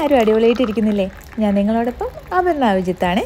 എല്ലാവരും അടിപൊളിയായിട്ട് ഇരിക്കുന്നില്ലേ ഞാൻ നിങ്ങളോടൊപ്പം അപർണ അഭിജിത്താണ്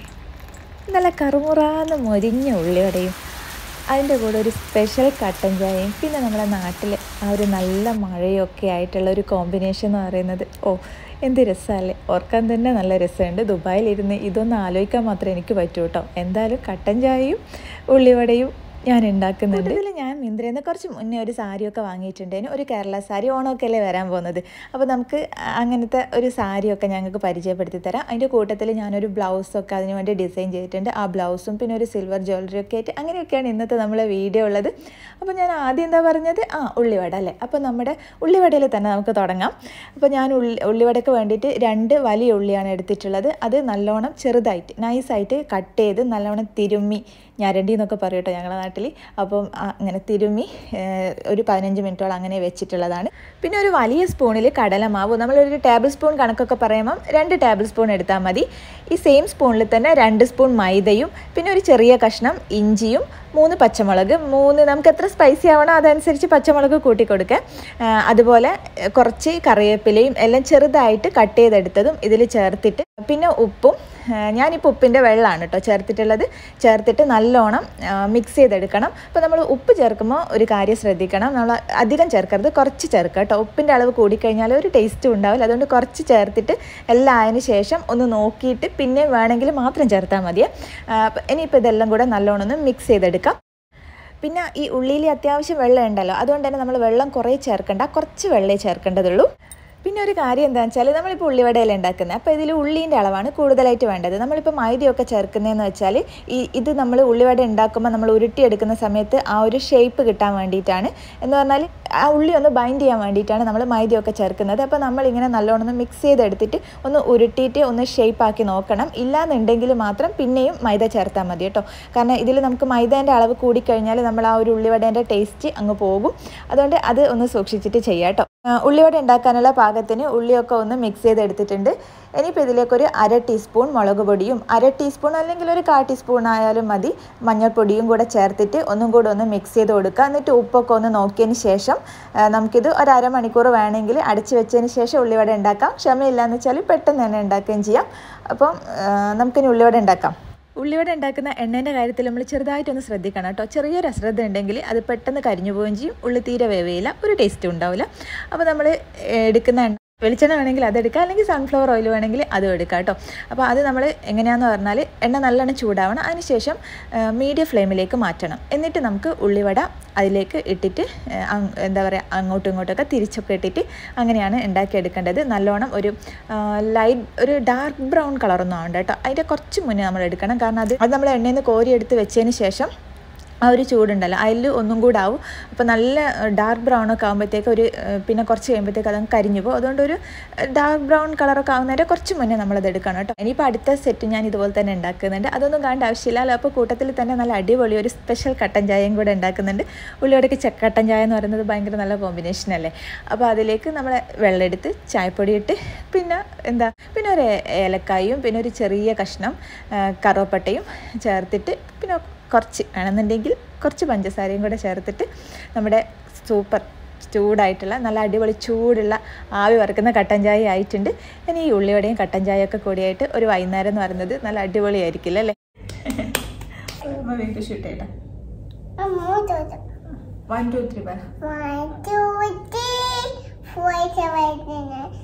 നല്ല കറുമുറാന്ന് മൊരിഞ്ഞ ഉള്ളിവടയും അതിൻ്റെ കൂടെ ഒരു സ്പെഷ്യൽ കട്ടൻ ചായയും പിന്നെ നമ്മുടെ നാട്ടിൽ ആ ഒരു നല്ല മഴയൊക്കെ ആയിട്ടുള്ള ഒരു കോമ്പിനേഷൻ എന്ന് പറയുന്നത് ഓ എന്ത് രസമല്ലേ ഓർക്കാൻ തന്നെ നല്ല രസമുണ്ട് ദുബായിലിരുന്ന് ഇതൊന്ന് ആലോചിക്കാൻ മാത്രമേ എനിക്ക് പറ്റൂ കേട്ടോ എന്തായാലും കട്ടൻ ചായയും ഉള്ളിവടയും ഞാൻ ഉണ്ടാക്കുന്നുണ്ട് ഇതിൽ ഞാൻ മിന്ത്രയിൽ നിന്ന് കുറച്ച് മുന്നേ ഒരു സാരിയൊക്കെ വാങ്ങിയിട്ടുണ്ടേനു ഒരു കേരള സാരി ഓണമൊക്കെ അല്ലേ വരാൻ പോകുന്നത് അപ്പോൾ നമുക്ക് അങ്ങനത്തെ ഒരു സാരിയൊക്കെ ഞങ്ങൾക്ക് പരിചയപ്പെടുത്തി തരാം അതിൻ്റെ കൂട്ടത്തിൽ ഞാനൊരു ബ്ലൗസൊക്കെ അതിന് വേണ്ടി ഡിസൈൻ ചെയ്തിട്ടുണ്ട് ആ ബ്ലൗസും പിന്നെ ഒരു സിൽവർ ജ്വല്ലറി ഒക്കെ ആയിട്ട് അങ്ങനെയൊക്കെയാണ് ഇന്നത്തെ നമ്മളെ വീഡിയോ ഉള്ളത് അപ്പോൾ ഞാൻ ആദ്യം എന്താ പറഞ്ഞത് ആ ഉള്ളിവട അല്ലേ അപ്പോൾ നമ്മുടെ ഉള്ളിവടയിൽ തന്നെ നമുക്ക് തുടങ്ങാം അപ്പോൾ ഞാൻ ഉള്ളി ഉള്ളിവടയ്ക്ക് വേണ്ടിയിട്ട് രണ്ട് വലിയ ഉള്ളിയാണ് എടുത്തിട്ടുള്ളത് അത് നല്ലോണം ചെറുതായിട്ട് നൈസായിട്ട് കട്ട് ചെയ്ത് നല്ലോണം തിരുമ്മി ഞരണ്ടി എന്നൊക്കെ പറയും കേട്ടോ ഞങ്ങളുടെ നാട്ടിൽ അപ്പം ആ, അങ്ങനെ തിരുമ്മി ഏഹ്, ഒരു പതിനഞ്ച് മിനിറ്റോളം അങ്ങനെ വെച്ചിട്ടുള്ളതാണ് പിന്നെ ഒരു വലിയ സ്പൂണിൽ കടലമാവ് നമ്മളൊരു ടേബിൾ സ്പൂൺ കണക്കൊക്കെ പറയുമ്പം രണ്ട് ടേബിൾ സ്പൂൺ എടുത്താൽ മതി ഈ സെയിം സ്പൂണിൽ തന്നെ രണ്ട് സ്പൂൺ മൈദയും പിന്നെ ഒരു ചെറിയ കഷ്ണം ഇഞ്ചിയും മൂന്ന് പച്ചമുളക് മൂന്ന് നമുക്ക് എത്ര സ്പൈസി ആവണോ അതനുസരിച്ച് പച്ചമുളക് കൂട്ടി കൊടുക്കുക ആ, അതുപോലെ ഏഹ്, കുറച്ച് കറിവേപ്പിലയും എല്ലാം ചെറുതായിട്ട് കട്ട് ചെയ്തെടുത്തതും ഇതിൽ ചേർത്തിട്ട് പിന്നെ ഉപ്പും ആ, ഞാനിപ്പോൾ ഉപ്പിൻ്റെ വെള്ളമാണ് കേട്ടോ ചേർത്തിട്ടുള്ളത് ചേർത്തിട്ട് നല്ലോണം മിക്സ് ചെയ്തെടുക്കണം അപ്പോൾ നമ്മൾ ഉപ്പ് ചേർക്കുമ്പോൾ ഒരു കാര്യം ശ്രദ്ധിക്കണം നമ്മൾ അധികം ചേർക്കരുത് കുറച്ച് ചേർക്കുക കേട്ടോ ഉപ്പിൻ്റെ അളവ് കൂടിക്കഴിഞ്ഞാൽ ഒരു ടേസ്റ്റും ഉണ്ടാവില്ല അതുകൊണ്ട് കുറച്ച് ചേർത്തിട്ട് എല്ലാം ആയതിനു ശേഷം ഒന്ന് നോക്കിയിട്ട് പിന്നെ വേണമെങ്കിൽ മാത്രം ചേർത്താൽ മതിയേ ആ, അപ്പോൾ ഇനിയിപ്പോൾ ഇതെല്ലാം കൂടെ നല്ലോണം ഒന്ന് മിക്സ് ചെയ്തെടുക്കാം പിന്നെ ഈ ഉള്ളിയിൽ അത്യാവശ്യം വെള്ളം ഉണ്ടല്ലോ അതുകൊണ്ട് തന്നെ നമ്മൾ വെള്ളം കുറേ ചേർക്കണ്ട കുറച്ച് വെള്ളമേ ചേർക്കേണ്ടതുള്ളൂ പിന്നെ ഒരു കാര്യം എന്താണെന്ന് വെച്ചാൽ നമ്മളിപ്പോൾ ഉള്ളിവടയിൽ ഉണ്ടാക്കുന്നത് അപ്പോൾ ഇതിൽ ഉള്ളീൻ്റെ അളവാണ് കൂടുതലായിട്ട് വേണ്ടത് നമ്മളിപ്പോൾ മൈദയൊക്കെ ചേർക്കുന്നതെന്ന് വെച്ചാൽ ഈ ഇത് നമ്മൾ ഉള്ളിവട ഉണ്ടാക്കുമ്പോൾ നമ്മൾ ഉരുട്ടിയെടുക്കുന്ന സമയത്ത് ആ ഒരു ഷേപ്പ് കിട്ടാൻ വേണ്ടിയിട്ടാണ് എന്ന് പറഞ്ഞാൽ ആ ഉള്ളി ഒന്ന് ബൈൻഡ് ചെയ്യാൻ വേണ്ടിയിട്ടാണ് നമ്മൾ മൈദയൊക്കെ ചേർക്കുന്നത് അപ്പോൾ നമ്മളിങ്ങനെ നല്ലോണം ഒന്ന് മിക്സ് ചെയ്തെടുത്തിട്ട് ഒന്ന് ഉരുട്ടിയിട്ട് ഒന്ന് ഷേപ്പ് ആക്കി നോക്കണം ഇല്ലാന്നുണ്ടെങ്കിൽ മാത്രം പിന്നെയും മൈദ ചേർത്താൽ മതി കേട്ടോ കാരണം ഇതിൽ നമുക്ക് മൈദേൻ്റെ അളവ് കൂടിക്കഴിഞ്ഞാൽ നമ്മൾ ആ ഒരു ഉള്ളിവടേൻ്റെ ടേസ്റ്റ് അങ്ങ് പോകും അതുകൊണ്ട് അത് ഒന്ന് സൂക്ഷിച്ചിട്ട് ചെയ്യാം കേട്ടോ ആ, ഉള്ളിവട ഉണ്ടാക്കാനുള്ള പാകത്തിന് ഉള്ളിയൊക്കെ ഒന്ന് മിക്സ് ചെയ്തെടുത്തിട്ടുണ്ട് ഇനിയിപ്പോൾ ഇതിലേക്കൊരു അര ടീസ്പൂൺ മുളക് പൊടിയും അര ടീസ്പൂൺ അല്ലെങ്കിൽ ഒരു കാ ടീസ്പൂൺ ആയാലും മതി മഞ്ഞൾപ്പൊടിയും കൂടെ ചേർത്തിട്ട് ഒന്നും കൂടെ ഒന്ന് മിക്സ് ചെയ്ത് കൊടുക്കുക എന്നിട്ട് ഉപ്പൊക്കെ ഒന്ന് നോക്കിയതിന് ശേഷം ആ, നമുക്കിത് ഒരു അരമണിക്കൂർ വേണമെങ്കിൽ അടച്ച് വെച്ചതിന് ശേഷം ഉള്ളിവട ഉണ്ടാക്കാം ക്ഷമയില്ലാന്ന് വെച്ചാൽ പെട്ടെന്ന് തന്നെ ഉണ്ടാക്കുകയും ചെയ്യാം അപ്പം ആ, നമുക്കിനി ഉള്ളിവട ഉണ്ടാക്കാം ഉള്ളിവട ഉണ്ടാക്കുന്ന എണ്ണേൻ്റെ കാര്യത്തിൽ നമ്മൾ ചെറുതായിട്ടൊന്ന് ശ്രദ്ധിക്കണം കേട്ടോ ചെറിയൊരു അശ്രദ്ധ ഉണ്ടെങ്കിൽ അത് പെട്ടെന്ന് കരിഞ്ഞു പോവുകയും ചെയ്യും ഉള്ളി തീരെ വേവയില്ല ഒരു ടേസ്റ്റും ഉണ്ടാവില്ല അപ്പോൾ നമ്മൾ എടുക്കുന്ന എണ്ണ വെളിച്ചെണ്ണ വേണമെങ്കിൽ അതെടുക്കാം അല്ലെങ്കിൽ സൺഫ്ലവർ ഓയിൽ വേണമെങ്കിൽ അതും എടുക്കാം കേട്ടോ അപ്പോൾ അത് നമ്മൾ എങ്ങനെയാണെന്ന് പറഞ്ഞാൽ എണ്ണ നല്ലോണം ചൂടാവണം അതിനുശേഷം മീഡിയം ഫ്ലെയിമിലേക്ക് മാറ്റണം എന്നിട്ട് നമുക്ക് ഉള്ളിവട അതിലേക്ക് ഇട്ടിട്ട് ആ, അങ് എന്താ പറയുക അങ്ങോട്ടും ഇങ്ങോട്ടൊക്കെ തിരിച്ചൊക്കെ ഇട്ടിട്ട് അങ്ങനെയാണ് ഉണ്ടാക്കിയെടുക്കേണ്ടത് നല്ലോണം ഒരു ലൈറ്റ് ഒരു ഡാർക്ക് ബ്രൗൺ കളറൊന്നും ആവണ്ട കേട്ടോ അതിൻ്റെ കുറച്ച് മുന്നേ നമ്മൾ എടുക്കണം കാരണം അത് അത് നമ്മൾ എണ്ണയിൽ നിന്ന് കോരിയെടുത്ത് വെച്ചതിന് ശേഷം ആ ഒരു ചൂടുണ്ടല്ലോ അതിൽ ഒന്നും കൂടെ ആവും അപ്പോൾ നല്ല ഡാർക്ക് ബ്രൗൺ ഒക്കെ ആകുമ്പോഴത്തേക്ക് ഒരു ഏഹ്, പിന്നെ കുറച്ച് കഴിയുമ്പോഴത്തേക്ക് അതങ്ങ് കരിഞ്ഞു പോകും അതുകൊണ്ട് ഒരു ഡാർക്ക് ബ്രൗൺ കളറൊക്കെ ആവുന്നതിൻ്റെ കുറച്ച് മുന്നേ നമ്മളത് എടുക്കണം കേട്ടോ ഇനിയിപ്പോൾ അടുത്ത സെറ്റ് ഞാൻ ഇതുപോലെ തന്നെ ഉണ്ടാക്കുന്നുണ്ട് അതൊന്നും കാണേണ്ട ആവശ്യമില്ല അപ്പോൾ കൂട്ടത്തിൽ തന്നെ നല്ല അടിപൊളി ഒരു സ്പെഷ്യൽ കട്ടൻ ചായയും കൂടെ ഉണ്ടാക്കുന്നുണ്ട് ഉള്ളിയോടേക്ക് ചക്കട്ടൻ ചായ എന്ന് പറയുന്നത് ഭയങ്കര നല്ല കോമ്പിനേഷൻ അല്ലേ അപ്പോൾ അതിലേക്ക് നമ്മൾ വെള്ളം എടുത്ത് ചായപ്പൊടി ഇട്ട് പിന്നെ എന്താ പിന്നെ ഒരു ഏലക്കായും പിന്നെ ഒരു ചെറിയ കഷ്ണം ആ, കറുവപ്പട്ടയും ചേർത്തിട്ട് പിന്നെ കുറച്ച് വേണമെന്നുണ്ടെങ്കിൽ കുറച്ച് പഞ്ചസാരയും കൂടെ ചേർത്തിട്ട് നമ്മുടെ സൂപ്പർ ചൂടായിട്ടുള്ള നല്ല അടിപൊളി ചൂടുള്ള ആവി വറുക്കുന്ന കട്ടൻ ചായ ആയിട്ടുണ്ട് ഇനി ഈ ഉള്ളിവടയും കട്ടൻ ചായയൊക്കെ കൂടിയായിട്ട് ഒരു വൈകുന്നേരം എന്ന് പറയുന്നത് നല്ല അടിപൊളിയായിരിക്കില്ല അല്ലേ ഷൂട്ടേട്ടാ വൺ ടു ത്രീ പറ One, two, three, four, seven, eight,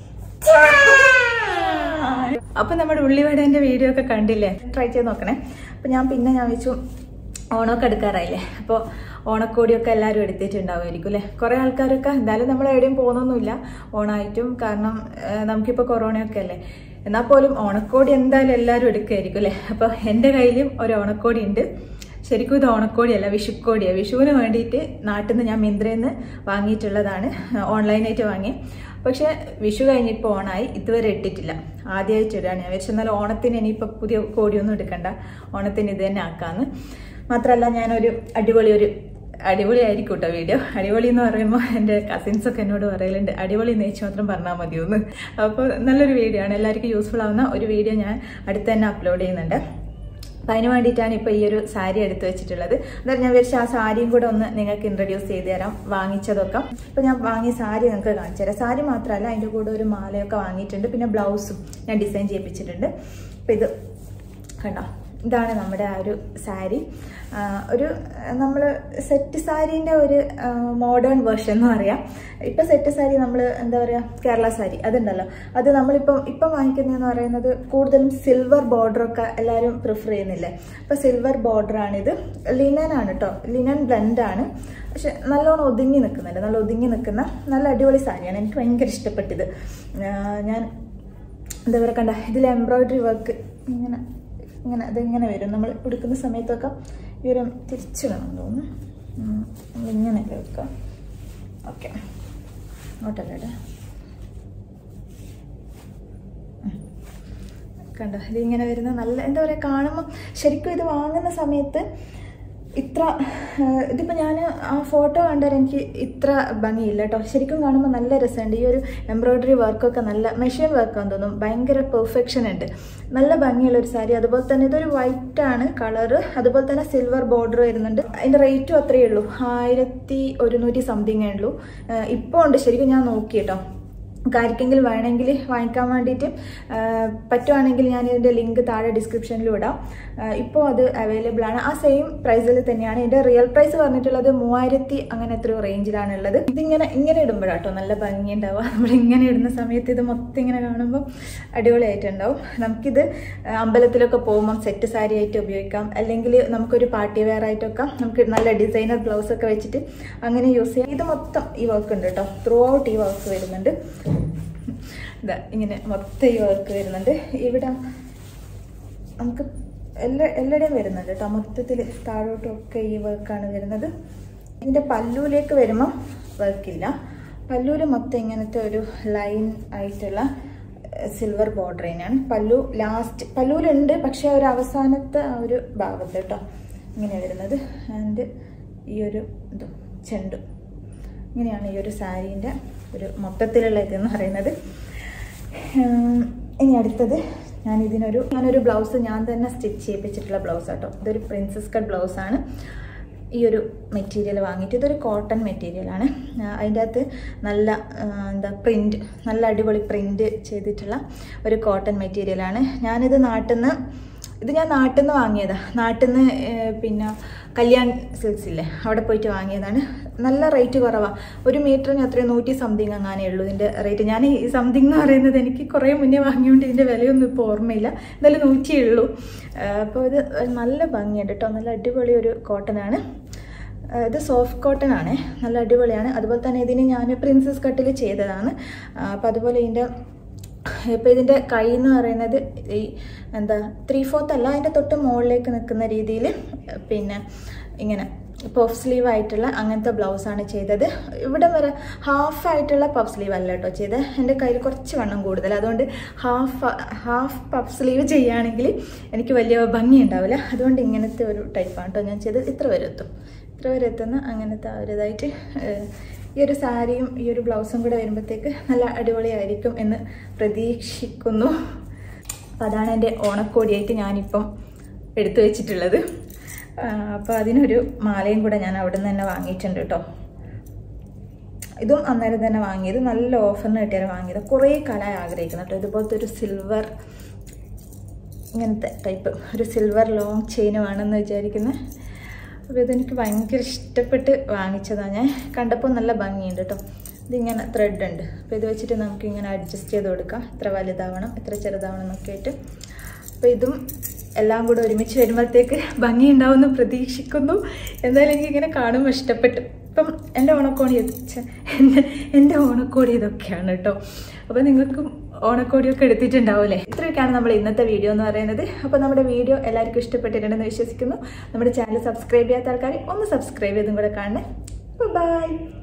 nine. അപ്പോൾ നമ്മുടെ ഉള്ളിവടേൻ്റെ വീഡിയോ ഒക്കെ കണ്ടില്ലേ ട്രൈ ചെയ്ത് നോക്കണേ അപ്പോൾ ഞാൻ പിന്നെ ഞാൻ വെച്ചു ഓണമൊക്കെ എടുക്കാറായില്ലേ അപ്പോൾ ഓണക്കോടിയൊക്കെ എല്ലാവരും എടുത്തിട്ടുണ്ടാവുമായിരിക്കും അല്ലേ കുറേ ആൾക്കാരൊക്കെ എന്തായാലും നമ്മൾ എവിടെയും പോകുന്നൊന്നുമില്ല ഓണമായിട്ടും കാരണം ഏഹ്, നമുക്കിപ്പോൾ കൊറോണയൊക്കെ അല്ലേ എന്നാൽ പോലും ഓണക്കോടി എന്തായാലും എല്ലാവരും എടുക്കുമായിരിക്കും അല്ലേ അപ്പോൾ എൻ്റെ കയ്യിലും ഒരു ഓണക്കോടി ഉണ്ട് ശരിക്കും ഇത് ഓണക്കോടിയല്ല വിഷുക്കോടിയാണ് വിഷുവിന് വേണ്ടിയിട്ട് നാട്ടിൽ നിന്ന് ഞാൻ മിന്ത്രയിൽ നിന്ന് വാങ്ങിയിട്ടുള്ളതാണ് ഓൺലൈനായിട്ട് വാങ്ങി പക്ഷേ വിഷു കഴിഞ്ഞിപ്പോൾ ഓണായി ഇതുവരെ ഇട്ടിട്ടില്ല ആദ്യമായിട്ട് ഇടാണ് ഞാൻ വിചാരിച്ചു എന്നാൽ ഓണത്തിന് ഇനിയിപ്പോൾ പുതിയ കോടിയൊന്നും എടുക്കണ്ട ഓണത്തിന് ഇത് തന്നെ ആക്കാമെന്ന് മാത്രമല്ല ഞാനൊരു അടിപൊളി ഒരു അടിപൊളിയായിരിക്കും കേട്ടോ വീഡിയോ അടിപൊളി എന്ന് പറയുമ്പോൾ എൻ്റെ കസിൻസൊക്കെ എന്നോട് പറയലുണ്ട് അടിപൊളി നെയ്ച്ച് മാത്രം പറഞ്ഞാൽ മതിയൊന്ന് അപ്പോൾ നല്ലൊരു വീഡിയോ ആണ് എല്ലാവർക്കും യൂസ്ഫുൾ ആവുന്ന ഒരു വീഡിയോ ഞാൻ അടുത്ത് തന്നെ അപ്ലോഡ് ചെയ്യുന്നുണ്ട് അപ്പം അതിന് വേണ്ടിയിട്ടാണ് ഇപ്പോൾ ഈ ഒരു സാരി എടുത്തു വെച്ചിട്ടുള്ളത് അന്നേരം ഞാൻ വിചാരിച്ചു ആ സാരിയും കൂടെ ഒന്ന് നിങ്ങൾക്ക് ഇൻട്രൊഡ്യൂസ് ചെയ്ത് തരാം വാങ്ങിച്ചതൊക്കെ ഇപ്പോൾ ഞാൻ വാങ്ങിയ സാരി നിങ്ങൾക്ക് കാണിച്ചു തരാം സാരി മാത്രമല്ല അതിൻ്റെ കൂടെ ഒരു മാലയൊക്കെ വാങ്ങിയിട്ടുണ്ട് പിന്നെ ബ്ലൗസും ഞാൻ ഡിസൈൻ ചെയ്യിപ്പിച്ചിട്ടുണ്ട് അപ്പോൾ ഇത് കണ്ടോ ഇതാണ് നമ്മുടെ ആ ഒരു സാരി ആ, ഒരു നമ്മൾ സെറ്റ് സാരീൻ്റെ ഒരു മോഡേൺ വേർഷൻ എന്ന് പറയാം ഇപ്പം സെറ്റ് സാരി നമ്മൾ എന്താ പറയുക കേരള സാരി അതുണ്ടല്ലോ അത് നമ്മളിപ്പം ഇപ്പം വാങ്ങിക്കുന്നതെന്ന് പറയുന്നത് കൂടുതലും സിൽവർ ബോർഡറൊക്കെ എല്ലാവരും പ്രിഫർ ചെയ്യുന്നില്ലേ അപ്പോൾ സിൽവർ ബോർഡറാണിത് ലിനൻ ആണ് കേട്ടോ ലിനൻ ബ്ലെൻഡാണ് പക്ഷെ നല്ലോണം ഒതുങ്ങി നിൽക്കുന്നുണ്ട് നല്ല ഒതുങ്ങി നിൽക്കുന്ന നല്ല അടിപൊളി സാരിയാണ് എനിക്ക് ഭയങ്കര ഇഷ്ടപ്പെട്ടിത് ആ, ഞാൻ എന്താ പറയുക കണ്ട ഇതിൽ എംബ്രോയിഡറി വർക്ക് ഇങ്ങനെ ഇങ്ങനെ ഇതിങ്ങനെ വരും നമ്മൾ ഉടുക്കുന്ന സമയത്തൊക്കെ ഈ ഒരു തിരിച്ചിടണം തോന്നുന്നു ഉം, നമ്മളിങ്ങനെയല്ലേ വെക്കുക ഓക്കെ അങ്ങോട്ടല്ലേ കണ്ടോ ഇതിങ്ങനെ വരുന്ന നല്ല എന്താ പറയുക കാണുമ്പോൾ ശരിക്കും ഇത് വാങ്ങുന്ന സമയത്ത് ഇത്ര ആഹ് ഇതിപ്പോൾ ഞാൻ ആ ഫോട്ടോ കണ്ടാൽ എനിക്ക് ഇത്ര ഭംഗിയില്ല കേട്ടോ ശരിക്കും കാണുമ്പോൾ നല്ല രസമുണ്ട് ഈ ഒരു എംബ്രോയ്ഡറി വർക്കൊക്കെ നല്ല മെഷീൻ വർക്കാന്ന് തോന്നും ഭയങ്കര പെർഫെക്ഷൻ ഉണ്ട് നല്ല ഭംഗിയുള്ള ഒരു സാരി അതുപോലെ തന്നെ ഇതൊരു വൈറ്റ് ആണ് കളറ് അതുപോലെ തന്നെ സിൽവർ ബോർഡർ വരുന്നുണ്ട് അതിൻ്റെ റേറ്റും അത്രയേ ഉള്ളൂ ആയിരത്തി ഒരുന്നൂറ്റി സംതിങ്ങേ ഉള്ളൂ ഇപ്പോൾ ഉണ്ട് ശരിക്കും ഞാൻ നോക്കി കേട്ടോ ആർക്കെങ്കിലും വേണമെങ്കിൽ വാങ്ങിക്കാൻ വേണ്ടിയിട്ട് ആ, പറ്റുവാണെങ്കിൽ ഞാൻ ഇതിൻ്റെ ലിങ്ക് താഴെ ഡിസ്ക്രിപ്ഷനിലും ഇടാം ഇപ്പോൾ അത് അവൈലബിൾ ആണ് ആ സെയിം പ്രൈസിൽ തന്നെയാണ് ഇതിൻ്റെ റിയൽ പ്രൈസ് പറഞ്ഞിട്ടുള്ളത് മൂവായിരത്തി അങ്ങനെ എത്രയോ റേഞ്ചിലാണ് ഉള്ളത് ഇതിങ്ങനെ ഇങ്ങനെ ഇടുമ്പോഴാട്ടോ നല്ല ഭംഗി ഉണ്ടാവുക നമ്മൾ ഇങ്ങനെ ഇടുന്ന സമയത്ത് ഇത് മൊത്തം ഇങ്ങനെ കാണുമ്പോൾ അടിപൊളിയായിട്ടുണ്ടാവും നമുക്കിത് ആ, അമ്പലത്തിലൊക്കെ പോകുമ്പം സെറ്റ് സാരി ആയിട്ട് ഉപയോഗിക്കാം അല്ലെങ്കിൽ നമുക്കൊരു പാർട്ടി വെയർ ആയിട്ടൊക്കെ നമുക്ക് നല്ല ഡിസൈനർ ബ്ലൗസ് ഒക്കെ വെച്ചിട്ട് അങ്ങനെ യൂസ് ചെയ്യാം ഇത് മൊത്തം ഈ വർക്ക് ഉണ്ട് കേട്ടോ ത്രൂ ഔട്ട് ഈ വർക്ക് വരുന്നുണ്ട് ഇതാ ഇങ്ങനെ മൊത്തം ഈ വർക്ക് വരുന്നുണ്ട് ഇവിടെ നമുക്ക് എല്ലാ എല്ലായിടെയും വരുന്നുണ്ട് കേട്ടോ മൊത്തത്തിൽ താഴോട്ടും ഒക്കെ ഈ വർക്കാണ് വരുന്നത് ഇതിൻ്റെ പല്ലൂലേക്ക് വരുമ്പോൾ വർക്കില്ല പല്ലൂര് മൊത്തം ഇങ്ങനത്തെ ഒരു ലൈൻ ആയിട്ടുള്ള സിൽവർ ബോർഡർ തന്നെയാണ് പല്ലു ലാസ്റ്റ് പല്ലൂരുണ്ട് പക്ഷേ ആ ഒരു അവസാനത്തെ ആ ഒരു ഭാഗത്ത് കേട്ടോ ഇങ്ങനെ വരുന്നത് ആൻഡ് ഈ ഒരു ഇത് ചെണ്ടു ഇങ്ങനെയാണ് ഈ ഒരു സാരീൻ്റെ ഒരു മൊത്തത്തിലുള്ള ഇതെന്ന് പറയുന്നത് ഉം, ഇനി അടുത്തത് ഞാൻ ഇതിനൊരു ഞാനൊരു ബ്ലൗസ് ഞാൻ തന്നെ സ്റ്റിച്ച് ചെയ്യിപ്പിച്ചിട്ടുള്ള ബ്ലൗസ് ആട്ടോ ഇതൊരു പ്രിൻസസ് കട്ട് ബ്ലൗസാണ് ഈ ഒരു മെറ്റീരിയൽ വാങ്ങിയിട്ട് ഇതൊരു കോട്ടൺ മെറ്റീരിയലാണ് അതിൻ്റെ അകത്ത് നല്ല ആ, എന്താ പ്രിൻറ്റ് നല്ല അടിപൊളി പ്രിൻറ്റ് ചെയ്തിട്ടുള്ള ഒരു കോട്ടൺ മെറ്റീരിയലാണ് ഞാനിത് നാട്ടിൽ നിന്ന് ഇത് ഞാൻ നാട്ടിൽ നിന്ന് വാങ്ങിയതാ നാട്ടിൽ നിന്ന് പിന്നെ കല്യാൺ സിൽക്സ് ഇല്ലേ അവിടെ പോയിട്ട് വാങ്ങിയതാണ് നല്ല റേറ്റ് കുറവാണ് ഒരു മീറ്ററിന് അത്രയും നൂറ്റി സംതിങ് അങ്ങാനേ ഉള്ളൂ ഇതിൻ്റെ റേറ്റ് ഞാൻ ഈ സംതിങ് എന്ന് പറയുന്നത് എനിക്ക് കുറേ മുന്നേ വാങ്ങിയോണ്ട് ഇതിൻ്റെ വിലയൊന്നും ഇപ്പോൾ ഓർമ്മയില്ല എന്തായാലും നൂറ്റിയേ ഉള്ളൂ അപ്പോൾ ഇത് നല്ല ഭംഗിയുണ്ട് കേട്ടോ നല്ല അടിപൊളി ഒരു കോട്ടനാണ് ഇത് സോഫ്റ്റ് കോട്ടൺ ആണ് നല്ല അടിപൊളിയാണ് അതുപോലെ തന്നെ ഇതിന് ഞാൻ പ്രിൻസസ് കട്ടിൽ ചെയ്തതാണ് അപ്പോൾ അതുപോലെ ഇതിൻ്റെ ഇപ്പോൾ ഇതിൻ്റെ കൈ എന്ന് പറയുന്നത് ഈ എന്താ ത്രീ ഫോർത്ത് അല്ല അതിൻ്റെ തൊട്ട് മുകളിലേക്ക് നിൽക്കുന്ന രീതിയിൽ പിന്നെ ഇങ്ങനെ പഫ് സ്ലീവ് ആയിട്ടുള്ള അങ്ങനത്തെ ബ്ലൗസാണ് ചെയ്തത് ഇവിടെ വരെ ഹാഫ് ആയിട്ടുള്ള പഫ് സ്ലീവ് അല്ല കേട്ടോ ചെയ്തത് എൻ്റെ കയ്യിൽ കുറച്ച് വണ്ണം കൂടുതൽ അതുകൊണ്ട് ഹാഫ് ഹാഫ് പഫ് സ്ലീവ് ചെയ്യുകയാണെങ്കിൽ എനിക്ക് വലിയ ഭംഗി ഉണ്ടാവില്ല അതുകൊണ്ട് ഇങ്ങനത്തെ ഒരു ടൈപ്പാണ് കേട്ടോ ഞാൻ ചെയ്തത് ഇത്ര വരെ എത്തും ഇത്ര വരെ എത്തുന്ന അങ്ങനത്തെ ആ ഒരു ഇതായിട്ട് ഏഹ്, ഈ ഒരു സാരിയും ഈ ഒരു ബ്ലൗസും കൂടെ വരുമ്പോഴത്തേക്ക് നല്ല അടിപൊളിയായിരിക്കും എന്ന് പ്രതീക്ഷിക്കുന്നു അപ്പോൾ അതാണ് എൻ്റെ ഓണക്കോടിയായിട്ട് ഞാനിപ്പം എടുത്തു വെച്ചിട്ടുള്ളത് അപ്പോൾ അതിനൊരു മാലയും കൂടെ ഞാൻ അവിടെ നിന്ന് തന്നെ വാങ്ങിയിട്ടുണ്ട് കേട്ടോ ഇതും അന്നേരം തന്നെ വാങ്ങിയത് നല്ല ഓഫറിന് കിട്ടിയാൽ വാങ്ങിയത് കുറേ കാലമായി ആഗ്രഹിക്കുന്നു കേട്ടോ ഇതുപോലത്തെ ഒരു സിൽവർ ഇങ്ങനത്തെ ടൈപ്പ് ഒരു സിൽവർ ലോങ് ചെയിൻ വേണമെന്ന് വിചാരിക്കുന്നത് അപ്പോൾ ഇതെനിക്ക് ഭയങ്കര ഇഷ്ടപ്പെട്ട് വാങ്ങിച്ചതാണ് ഞാൻ കണ്ടപ്പോൾ നല്ല ഭംഗിയുണ്ട് കേട്ടോ ഇതിങ്ങനെ ത്രെഡ് ഉണ്ട് അപ്പോൾ ഇത് വെച്ചിട്ട് നമുക്ക് ഇങ്ങനെ അഡ്ജസ്റ്റ് ചെയ്ത് കൊടുക്കാം എത്ര വലുതാവണം എത്ര ചെറുതാവണം എന്നൊക്കെ ആയിട്ട് അപ്പോൾ ഇതും എല്ലാം കൂടെ ഒരുമിച്ച് വരുമ്പോഴത്തേക്ക് ഭംഗി ഉണ്ടാവുമെന്ന് പ്രതീക്ഷിക്കുന്നു എന്തായാലും എനിക്കിങ്ങനെ കാണുമ്പോൾ ഇഷ്ടപ്പെട്ടു ഇപ്പം എൻ്റെ ഓണക്കോടി ഇത് ഛെ, എൻ്റെ എൻ്റെ ഓണക്കോടി ഇതൊക്കെയാണ് കേട്ടോ അപ്പോൾ നിങ്ങൾക്കും ഓണക്കോടിയൊക്കെ എടുത്തിട്ടുണ്ടാവില്ലേ ഇത്രയൊക്കെയാണ് നമ്മൾ ഇന്നത്തെ വീഡിയോ എന്ന് പറയുന്നത് അപ്പോൾ നമ്മുടെ വീഡിയോ എല്ലാവർക്കും ഇഷ്ടപ്പെട്ടിട്ടുണ്ടെന്ന് വിശ്വസിക്കുന്നു നമ്മുടെ ചാനൽ സബ്സ്ക്രൈബ് ചെയ്യാത്ത ആൾക്കാർ ഒന്ന് സബ്സ്ക്രൈബ് ചെയ്തും കൂടെ കാണണേ ബൈ